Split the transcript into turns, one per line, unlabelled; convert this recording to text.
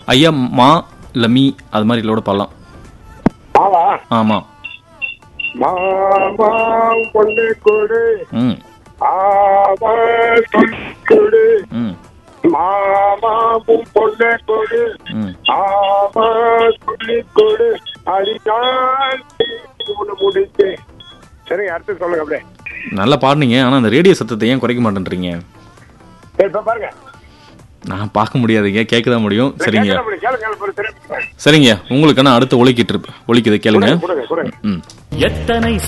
ஐயா மா இல்ல மீ அது மாதிரி இல்லோட பாடலாம்
மாவா
ஆமா
மாமா கொண்டு கொடு
ம்
ஆமா சொல்லி கொடு
ம்
மாமாவும் பொண்ணு கொடு
ம்
ஆமா சொல்லி கொடு அடிதான் ஒண்ணு முடிச்சு சரிங்க அடுத்து சொல்லுங்க அப்படியே
நல்லா பாடுனீங்க ஆனா அந்த ரேடியோ சத்தத்தை ஏன் குறைக்க மாட்டேன்றீங்க
சரி, இப்ப பாருங்க
நான் பார்க்க முடியாதுங்க கேட்க தான் முடியும் சரிங்க
கேட்கல அப்படி, கேளுங்க கேளுங்க, திருப்பி.
சரிங்க உங்களுக்கு நான் அடுத்து ஒலிக்கிட்டு இருப்பேன் ஒலிக்குது கேளுங்க
கொடுங்க கொடுங்க
ம்
எத்தனை